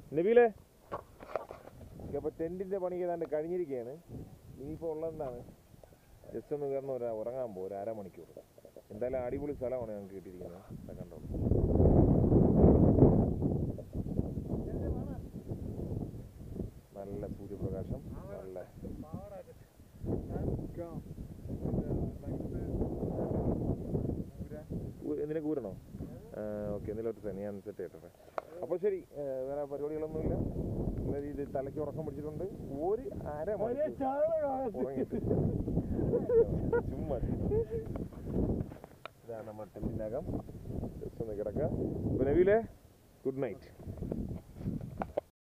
നബീലേ അപ്പോൾ ടെൻറ്റിൻ്റെ പണി ഏതാണ്ട് കഴിഞ്ഞിരിക്കുകയാണ് ഇനിയിപ്പോൾ ഉള്ളതെന്താണ് ജസ്റ്റ് ഒന്ന് കയറുന്ന ഒരു ഉറങ്ങാൻ പോകും ഒരു അരമണിക്കൂർ എന്തായാലും അടിപൊളി സ്ഥലമാണ് ഞങ്ങൾക്ക് കിട്ടിയിരിക്കുന്നത് ദാ കണ്ടോളൂ നല്ല സൂര്യപ്രകാശം നല്ല ഊ- നിനക്ക് ഊരണോ ഓക്കെ എന്തെങ്കിലും ഒരു ഞാൻ സെറ്റ് ചെയ്യട്ടെ അപ്പോൾ ശരി ആ, വേറെ പരിപാടികളൊന്നുമില്ല നല്ല രീതിയിൽ തലയ്ക്ക് ഉറക്കം പിടിച്ചിട്ടുണ്ട് ഒരു അര ഉറങ്ങിയിട്ട് ചുമ്മാ ഇതാണ് നമ്മുടെ ടെൻറ്റിനകം ജസ്റ്റ് ഒന്ന് കിടക്കുക അപ്പോൾ നബീലേ ഗുഡ് നൈറ്റ്